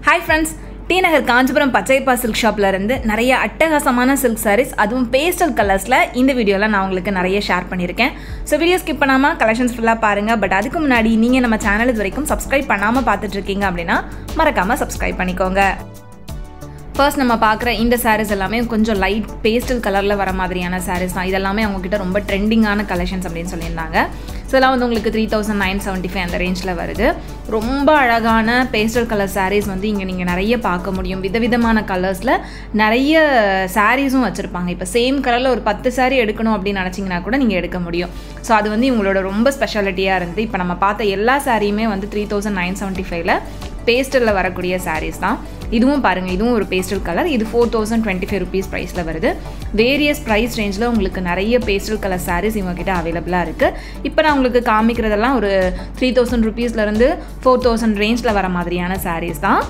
hi friends T Nagar Kanchipuram Pachaiyappa silk ஷாப்ல இருந்து நிறைய அட்டகாசமான சில்க் சாரீஸ் அதுவும் பேஸ்டல் கலர்ஸில் இந்த வீடியோவில் நான் உங்களுக்கு நிறைய ஷேர் பண்ணியிருக்கேன் ஸோ வீடியோ ஸ்கிப் பண்ணாமல் கலெக்ஷன்ஸ் ஃபுல்லாக பாருங்கள் பட் அதுக்கு முன்னாடி நீங்கள் நம்ம சேனல் இது வரைக்கும் சப்ஸ்கிரைப் பண்ணாமல் பார்த்துட்டு இருக்கீங்க அப்படின்னா மறக்காமல் சப்ஸ்கிரைப் பண்ணிக்கோங்க ஃபர்ஸ்ட் நம்ம பார்க்குற இந்த சாரீஸ் எல்லாமே கொஞ்சம் லைட் பேஸ்டல் கலரில் வர மாதிரியான சாரீஸ் தான் இதெல்லாமே அவங்கக்கிட்ட ரொம்ப ட்ரெண்டிங்கான கலெக்ஷன்ஸ் அப்படின்னு சொல்லியிருந்தாங்க ஸோ இதெல்லாம் வந்து உங்களுக்கு three thousand nine seventy five அந்த ரேஞ்சில் வருது ரொம்ப அழகான பேஸ்டல் கலர் சாரீஸ் வந்து இங்கே நீங்கள் நிறைய பார்க்க முடியும் விதவிதமான கலர்ஸில் நிறைய சாரீஸும் வச்சுருப்பாங்க இப்போ சேம் கலரில் ஒரு பத்து சாரீ எடுக்கணும் அப்படின்னு நினச்சிங்கன்னா கூட நீங்கள் எடுக்க முடியும் ஸோ அது வந்து இவங்களோட ரொம்ப ஸ்பெஷாலிட்டியாக இருந்தது இப்போ நம்ம பார்த்த எல்லா சாரியுமே வந்து த்ரீ தௌசண்ட் நைன் செவன்ட்டி ஃபைவ்ல பேஸ்டலில் வரக்கூடிய சாரீஸ் தான் இதுவும் பாருங்கள் இதுவும் ஒரு பேஸ்டல் கலர் இது four thousand twenty five rupees ப்ரைஸில் வருது வேரியஸ் ப்ரைஸ் ரேஞ்சில் உங்களுக்கு நிறைய பேஸ்டல் கலர் சாரீஸ் இவங்ககிட்ட அவைலபிளாக இருக்குது இப்போ நான் உங்களுக்கு காமிக்கிறதெல்லாம் ஒரு த்ரீ தௌசண்ட் ருபீஸ்லேருந்து ஃபோர் தௌசண்ட் ரேஞ்சில் வர மாதிரியான சாரீஸ் தான்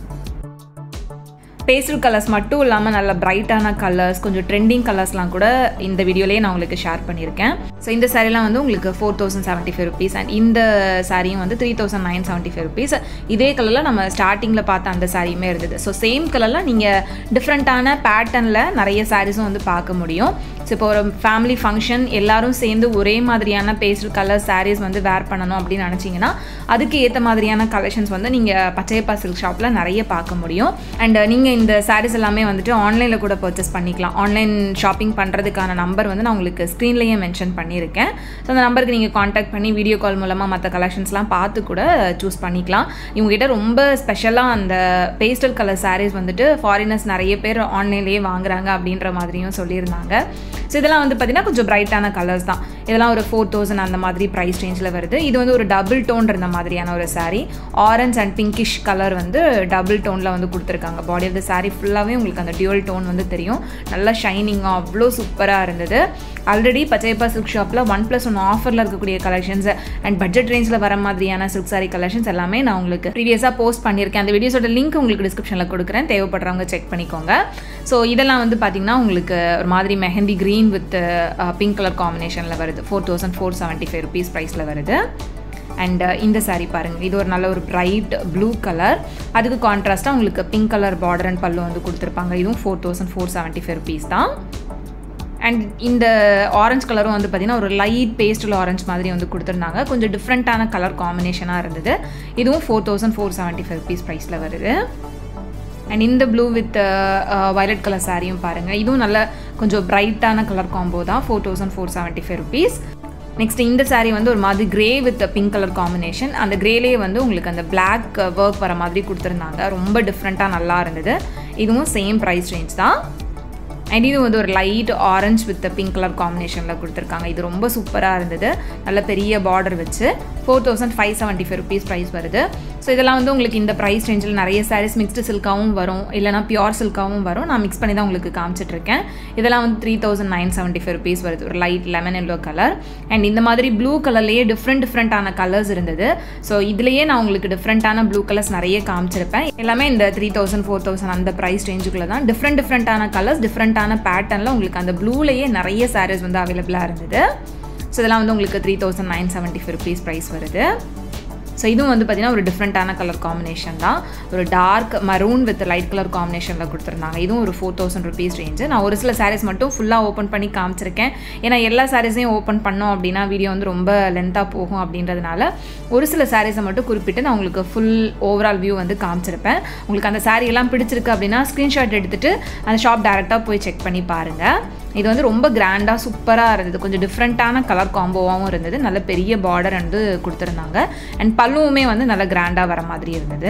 பேஸ்டல் கலர்ஸ் மட்டும் இல்லாமல் நல்ல பிரைட்டான கலர்ஸ் கொஞ்சம் ட்ரெண்டிங் கலர்ஸ்லாம் கூட இந்த வீடியோலேயே நான் உங்களுக்கு ஷேர் பண்ணியிருக்கேன் ஸோ இந்த சாரீலாம் வந்து உங்களுக்கு four thousand seventy five rupees and இந்த சாரியும் வந்து three thousand nine seventy five rupees இதே கலரில் நம்ம ஸ்டார்டிங்கில் பார்த்த அந்த சாரியுமே இருந்தது ஸோ சேம் கலரில் நீங்கள் டிஃப்ரெண்ட்டான பேட்டர்னில் நிறைய சாரீஸும் வந்து பார்க்க முடியும் ஸோ இப்போ ஒரு ஃபேமிலி ஃபங்க்ஷன் எல்லாரும் சேர்ந்து ஒரே மாதிரியான பேஸ்டல் கலர் சாரீஸ் வந்து வேர் பண்ணணும் அப்படின்னு நினச்சிங்கன்னா அதுக்கு ஏற்ற மாதிரியான கலெக்ஷன்ஸ் வந்து நீங்கள் பச்சையப்பா சில்க் ஷாப்பில் நிறைய பார்க்க முடியும் அண்ட் நீங்கள் இந்த சாரீஸ் எல்லாமே வந்துட்டு ஆன்லைனில் கூட பர்ச்சேஸ் பண்ணிக்கலாம் ஆன்லைன் ஷாப்பிங் பண்ணுறதுக்கான நம்பர் வந்து நான் உங்களுக்கு ஸ்க்ரீன்லேயே மென்ஷன் பண்ணியிருக்கேன் ஸோ அந்த நம்பருக்கு நீங்கள் காண்டாக்ட் பண்ணி வீடியோ கால் மூலமாக மற்ற கலெக்ஷன்ஸ்லாம் பார்த்து கூட சூஸ் பண்ணிக்கலாம் இவங்ககிட்ட ரொம்ப ஸ்பெஷலாக அந்த பேஸ்டல் கலர் சாரீஸ் வந்துட்டு ஃபாரினர்ஸ் நிறைய பேர் ஆன்லைன்லேயே வாங்குறாங்க அப்படின்ற மாதிரியும் சொல்லியிருந்தாங்க ஸோ இதெல்லாம் வந்து பார்த்திங்கன்னா கொஞ்சம் பிரைட்டான கலர்ஸ் தான் இதெல்லாம் ஒரு ஃபோர் தௌசண்ட் அந்த மாதிரி ப்ரைஸ் ரேஞ்சில் வருது இது வந்து ஒரு டபுள் டோன் இருந்த மாதிரியான ஒரு sari orange and pinkish colour வந்து டபுள் டோனில் வந்து கொடுத்துருக்காங்க பாடி ஆஃப் த சாரீ ஃபுல்லாகவே உங்களுக்கு அந்த டியூவல் டோன் வந்து தெரியும் நல்லா ஷைனிங்காக அவ்வளோ சூப்பராக இருந்தது ஆல்ரெடி பச்சையப்பா சில்க் ஷாப்பில் ஒன் ப்ளஸ் ஒன் ஆஃபரில் இருக்கக்கூடிய கலெக்ஷன்ஸ் அண்ட் பட்ஜெட் ரேஞ்சில் வர மாதிரியான சில்க் சாரி கலெக்ஷன்ஸ் எல்லாமே நான் உங்களுக்கு ப்ரீவியஸாக போஸ்ட் பண்ணியிருக்கேன் அந்த வீடியோஸோட லிங்க் உங்களுக்கு டிஸ்கிரிப்ஷனில் கொடுக்குறேன் தேவைப்படுறவங்க செக் பண்ணிக்கோங்க ஸோ இதெல்லாம் வந்து பார்த்திங்கன்னா உங்களுக்கு ஒரு மாதிரி mehndi green with pink colour காம்பினேஷனில் வருது four thousand four seventy five rupees ப்ரைஸில் வருது அண்ட் இந்த சாரீ பாருங்கள் இது ஒரு நல்ல ஒரு பிரைட் ப்ளூ கலர் அதுக்கு கான்ட்ராஸ்ட்டாக உங்களுக்கு பிங்க் கலர் பார்டர் அண்ட் பல்லு வந்து கொடுத்துருப்பாங்க இதுவும் four thousand four seventy five rupees தான் அண்ட் இந்த ஆரஞ்ச் கலரும் வந்து பார்த்திங்கன்னா ஒரு லைட் பேஸ்டல் ஆரஞ்ச் மாதிரி வந்து கொடுத்துருந்தாங்க கொஞ்சம் டிஃப்ரெண்ட்டான கலர் காம்பினேஷனாக இருந்தது இதுவும் four thousand four seventy five rupees ப்ரைஸில் வருது அண்ட் இந்த ப்ளூ வித் வயலட் கலர் சாரியும் பாருங்கள் இதுவும் நல்ல கொஞ்சம் பிரைட்டான கலர் காம்போ தான் four thousand four seventy five rupees next இந்த சாரீ வந்து ஒரு மாதிரி grey with pink colour combination அந்த கிரேலேயே வந்து உங்களுக்கு அந்த பிளாக் ஒர்க் வர மாதிரி கொடுத்துருந்தாங்க ரொம்ப டிஃப்ரெண்ட்டாக நல்லா இருந்தது இதுவும் சேம் ப்ரைஸ் ரேஞ்ச் தான் அண்ட் இது வந்து ஒரு light orange with pink colour காம்பினேஷனில் கொடுத்துருக்காங்க இது ரொம்ப சூப்பராக இருந்தது நல்ல பெரிய பார்டர் வச்சு four thousand five seventy five rupees price வருது ஸோ இதெல்லாம் வந்து உங்களுக்கு இந்த ப்ரைஸ் ரேஞ்சில் நிறைய சாரீஸ் மிக்ஸ்டு சில்காவும் வரும் இல்லைனா பியூர் சில்காவும் வரும் நான் மிக்ஸ் பண்ணி தான் உங்களுக்கு காமிச்சிட்ருக்கேன் இதெல்லாம் வந்து three thousand nine seventy five rupees வருது ஒரு light lemon yellow colour and இந்த மாதிரி ப்ளூ கலர்லேயே டிஃப்ரெண்ட் டிஃப்ரெண்ட்டான கலர்ஸ் இருந்தது ஸோ இதுலேயே நான் உங்களுக்கு டிஃப்ரெண்ட்டான ப்ளூ கலர்ஸ் நிறைய காமிச்சிருப்பேன் எல்லாமே இந்த த்ரீ தௌசண்ட் ஃபோர் தௌசண்ட் அந்த ப்ரைஸ் ரேஞ்சுக்குள்ளே தான் டிஃப்ரெண்ட் டிஃப்ரெண்ட்டான கலர்ஸ் டிஃப்ரெண்ட்டான பேட்டர்னில் உங்களுக்கு அந்த ப்ளூலேயே நிறைய சாரீஸ் வந்து அவைலபிளாக இருந்தது ஸோ இதெல்லாம் வந்து உங்களுக்கு three thousand nine seventy five rupees price வருது ஸோ இதுவும் வந்து பார்த்திங்கன்னா ஒரு டிஃப்ரெண்ட்டான கலர் காம்பினேஷன் தான் ஒரு dark maroon with light colour காம்பினேஷனில் கொடுத்துருந்தாங்க இதுவும் ஒரு ஃபோர் தௌசண்ட் ருபீஸ் ரேஞ்சு நான் ஒரு சில சாரீஸ் மட்டும் ஃபுல்லாக ஓப்பன் பண்ணி காமிச்சிருக்கேன் ஏன்னா எல்லா சாரீஸையும் ஓப்பன் பண்ணோம் அப்படின்னா வீடியோ வந்து ரொம்ப லென்த்தாக போகும் அப்படின்றதுனால ஒரு சில சாரீஸை மட்டும் குறிப்பிட்டு நான் உங்களுக்கு ஃபுல் ஓவரால் வியூ வந்து காமிச்சிருப்பேன் உங்களுக்கு அந்த சாரீ எல்லாம் பிடிச்சிருக்கு அப்படின்னா ஸ்க்ரீன்ஷாட் எடுத்துகிட்டு அந்த ஷாப் டேரெக்டாக போய் செக் பண்ணி பாருங்கள் இது வந்து ரொம்ப கிராண்டாக சூப்பராக இருந்தது கொஞ்சம் டிஃப்ரெண்ட்டான கலர் காம்போவாகவும் இருந்தது நல்ல பெரிய பார்டர் வந்து கொடுத்துருந்தாங்க அண்ட் பல்லுவுமே வந்து நல்ல கிராண்டாக வர மாதிரி இருந்தது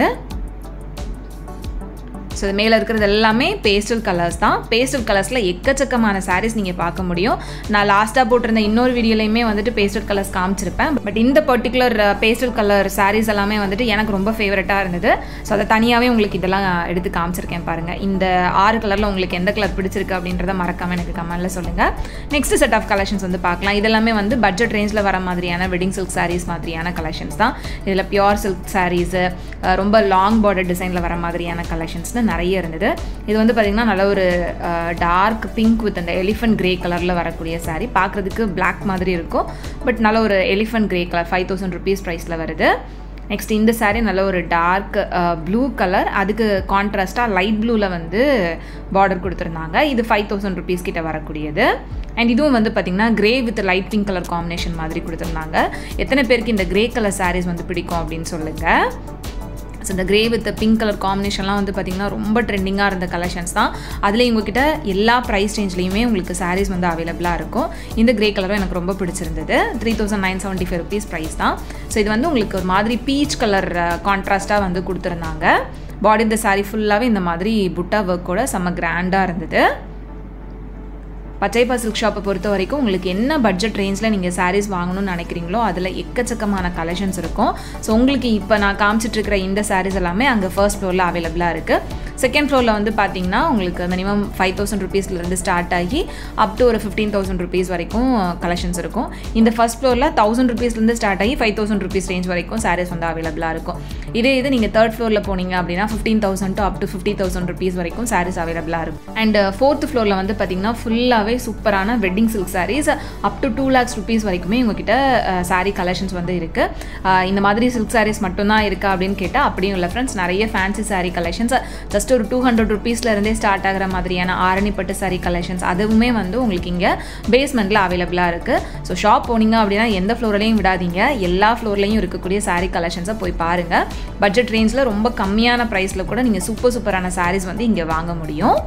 ஸோ இது மேலே இருக்கிறது எல்லாமே பேஸ்டல் கலர்ஸ் தான் பேஸ்டல் கலர்ஸில் எக்கச்சக்கமான சாரீஸ் நீங்கள் பார்க்க முடியும் நான் லாஸ்ட்டாக போட்டிருந்த இன்னொரு வீடியோலையுமே வந்துட்டு பேஸ்டல் கலர்ஸ் காமிச்சிருப்பேன் பட் இந்த பர்டிகுலர் பேஸ்டல் கலர் சாரீஸ் எல்லாமே வந்துட்டு எனக்கு ரொம்ப ஃபேவரட்டாக இருந்தது ஸோ அதை தனியாகவே உங்களுக்கு இதெல்லாம் எடுத்து காமிச்சிருக்கேன் பாருங்கள் இந்த ஆறு கலரில் உங்களுக்கு எந்த கலர் பிடிச்சிருக்கு அப்படின்றத மறக்காமல் எனக்கு கமெண்ட்டில் சொல்லுங்கள் நெக்ஸ்ட் செட் ஆஃப் கலெக்ஷன்ஸ் வந்து பார்க்கலாம் இதெல்லாமே வந்து பட்ஜெட் ரேஞ்சில் வர மாதிரியான வெட்டிங் சில்க் சாரீஸ் மாதிரியான கலெக்ஷன்ஸ் தான் இதில் பியோர் சில்க் சாரீஸு ரொம்ப லாங் பார்டர் டிசைனில் வர மாதிரியான கலெக்ஷன்ஸ்னு நிறைய இருந்தது இது வந்து பார்த்திங்கன்னா நல்ல ஒரு டார்க் பிங்க் வித் அந்த எலிஃபண்ட் கிரே கலரில் வரக்கூடிய சாரீ பார்க்குறதுக்கு பிளாக் மாதிரி இருக்கும் பட் நல்ல ஒரு elephant grey colour five thousand rupees ப்ரைஸில் வருது நெக்ஸ்ட் இந்த saree நல்ல ஒரு டார்க் ப்ளூ கலர் அதுக்கு கான்ட்ராஸ்ட்டாக லைட் ப்ளூவில் வந்து பார்டர் கொடுத்துருந்தாங்க இது ஃபைவ் தௌசண்ட் ருபீஸ் கிட்ட வரக்கூடியது அண்ட் இதுவும் வந்து பார்த்திங்கன்னா grey with light pink colour combination மாதிரி கொடுத்துருந்தாங்க எத்தனை பேருக்கு இந்த கிரே கலர் sarees வந்து பிடிக்கும் அப்படின்னு சொல்லுங்கள் ஸோ இந்த கிரே வித் பிங்க் கலர் காம்பினேஷன்லாம் வந்து பார்த்திங்கன்னா ரொம்ப ட்ரெண்டிங்காக இருந்த கலெக்ஷன்ஸ் தான் அதில் உங்ககிட்ட எல்லா ப்ரைஸ் ரேஞ்ச்லேயுமே உங்களுக்கு சாரீஸ் வந்து அவைலபிளாக இருக்கும் இந்த கிரே கலரும் எனக்கு ரொம்ப பிடிச்சிருந்தது three thousand nine seventy five rupees price தான் ஸோ இது வந்து உங்களுக்கு ஒரு மாதிரி பீச் கலர் கான்ட்ராஸ்ட்டாக வந்து கொடுத்துருந்தாங்க பாடி இந்த சாரீ ஃபுல்லாகவே இந்த மாதிரி புட்டா ஒர்க்கோட செம்ம கிராண்டாக இருந்தது பச்சைப்பா சில்க் ஷாப்பை பொறுத்த வரைக்கும் உங்களுக்கு என்ன பட்ஜெட் ரேஞ்சில் நீங்கள் சாரீஸ் வாங்கணும்னு நினைக்கிறீங்களோ அதில் எக்கச்சக்கமான கலெக்ஷன்ஸ் இருக்கும் ஸோ உங்களுக்கு இப்போ நான் காமிச்சிட்டு இருக்கிற இந்த சாரீஸ் எல்லாமே அங்கே ஃபர்ஸ்ட் ஃப்ளோரில் அவைலபிளாக இருக்குது செகண்ட் ஃப்ளோரில் வந்து பார்த்தீங்கன்னா உங்களுக்கு மினிமம் ஃபைவ் தௌசண்ட் ருபீஸ்லேருந்து ஸ்டார்ட் ஆகி அப் டு ஒரு ஃபிஃப்டீன் தௌசண்ட் ருபீஸ் வரைக்கும் கலெக்ஷன்ஸ் இருக்கும் இந்த ஃபர்ஸ்ட் ஃப்ளோரில் தௌசண்ட் ருபீஸ்லேருந்து ஸ்டார்ட் ஆகி ஃபைவ் தௌசண்ட் ருபீஸ் ரேஞ்ச் வரைக்கும் சாரீஸ் வந்து அவைலபிளாக இருக்கும் இதே இது நீங்கள் தேர்ட் ஃப்ளோரில் போனீங்க அப்படின்னா fifteen thousand to up to fifty thousand rupees வரைக்கும் சாரீஸ் அவைலபிளாக இருக்கும் அண்ட் ஃபோர்த் ஃப்ளோரில் வந்து பார்த்தீங்கன்னா ஃபுல்லாகவே சூப்பரான wedding silk saris up to two lakhs rupees வரைக்குமே உங்ககிட்ட சாரீ கலெக்ஷன்ஸ் வந்து இருக்குது இந்த மாதிரி சில்க் சாரீஸ் மட்டும்தான் இருக்கா அப்படின்னு கேட்டால் அப்படியும் இல்லை ஃப்ரெண்ட்ஸ் நிறைய ஃபேன்சி சாரீ கலெக்ஷன்ஸ் ஜஸ்ட் ஒரு டூ ஹண்ட்ரட் ருபீஸ்லேருந்தே ஸ்டார்ட் ஆகிற மாதிரியான ஆரணிப்பட்டு சாரீ கலெக்ஷன்ஸ் அதுவுமே வந்து உங்களுக்கு இங்கே பேஸ்மெண்ட்டில் அவைலபிளாக இருக்குது ஸோ ஷாப் போனீங்க அப்படின்னா எந்த ஃப்ளோர்லையும் விடாதீங்க எல்லா ஃப்ளோர்லையும் இருக்கக்கூடிய சாரீ கலெக்ஷன்ஸை போய் பாருங்கள் பட்ஜெட் ரேஞ்சில் ரொம்ப கம்மியான ப்ரைஸில் கூட நீங்கள் சூப்பர் சூப்பரான சாரீஸ் வந்து இங்கே வாங்க முடியும்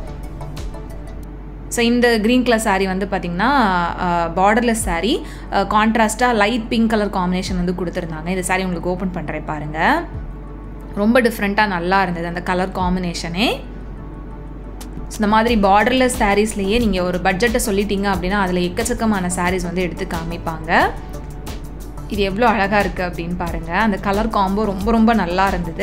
ஸோ இந்த க்ரீன் கலர் saree வந்து பார்த்திங்கன்னா பார்டர்லெஸ் saree கான்ட்ராஸ்ட்டாக லைட் பிங்க் கலர் காம்பினேஷன் வந்து கொடுத்துருந்தாங்க இந்த saree உங்களுக்கு ஓப்பன் பண்ணுறேன் பாருங்கள் ரொம்ப டிஃப்ரெண்ட்டாக நல்லா இருந்தது அந்த கலர் காம்பினேஷனே ஸோ இந்த மாதிரி பார்டர்லெஸ் சாரீஸ்லேயே நீங்கள் ஒரு பட்ஜெட்டை சொல்லிட்டீங்க அப்படின்னா அதில் எக்கச்சக்கமான சாரீஸ் வந்து எடுத்து காமிப்பாங்க இது எவ்வளோ அழகாக இருக்குது அப்படின்னு பாருங்கள் அந்த கலர் காம்போ ரொம்ப ரொம்ப நல்லா இருந்தது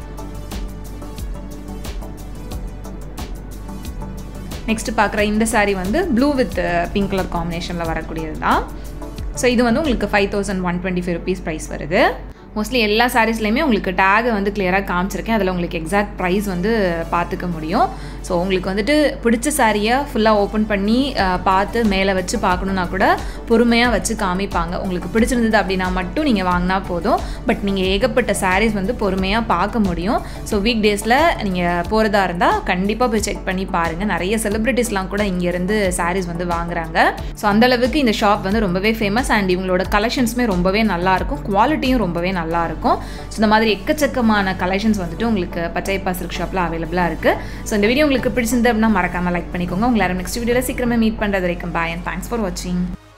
நெக்ஸ்ட் பார்க்குற இந்த saree வந்து ப்ளூ வித் பிங்க் கலர் காம்பினேஷனில் வரக்கூடியது தான் ஸோ இது வந்து உங்களுக்கு five thousand one twenty five rupees price வருது மோஸ்ட்லி எல்லா சாரீஸ்லையுமே உங்களுக்கு டேகை வந்து கிளியராக காமிச்சிருக்கேன் அதில் உங்களுக்கு எக்ஸாக்ட் ப்ரைஸ் வந்து பார்த்துக்க முடியும் ஸோ உங்களுக்கு வந்துட்டு பிடிச்ச சாரியை ஃபுல்லாக ஓப்பன் பண்ணி அஹ், பார்த்து மேலே வச்சு பார்க்கணுன்னா கூட பொறுமையாக வச்சு காமிப்பாங்க உங்களுக்கு பிடிச்சிருந்தது அப்படின்னா மட்டும் நீங்கள் வாங்கினா போதும் பட் நீங்கள் ஏகப்பட்ட சாரீஸ் வந்து பொறுமையாக பார்க்க முடியும் ஸோ வீக் டேஸில் நீங்கள் போகிறதா இருந்தால் கண்டிப்பாக போய் செக் பண்ணி பாருங்கள் நிறைய செலிப்ரிட்டிஸ்லாம் கூட இங்கேருந்து சாரீஸ் வந்து வாங்குறாங்க ஸோ அந்தளவுக்கு இந்த ஷாப் வந்து ரொம்பவே ஃபேமஸ் அண்ட் இவங்களோட கலெக்ஷன்ஸுமே ரொம்பவே நல்லாயிருக்கும் குவாலிட்டியும் ரொம்பவே நல்லா இருக்கும் ஸோ இந்த மாதிரி எக்கச்சக்கமான கலெக்ஷன்ஸ் வந்துட்டு உங்களுக்கு பச்சைப்பா சில்க் ஷாப்பில் அவைலபிளாக இருக்குது ஸோ இந்த வீடியோ உங்களுக்கு பிடிச்சிருந்து அப்படின்னா மறக்காமல் லைக் பண்ணிக்கோங்க உங்களை யாரும் நெக்ஸ்ட் வீடியோவில் சீக்கிரமே மீட் பண்ணுறது வரைக்கும் பாய் அண்ட் தேங்க்ஸ் ஃபார் வாட்சிங்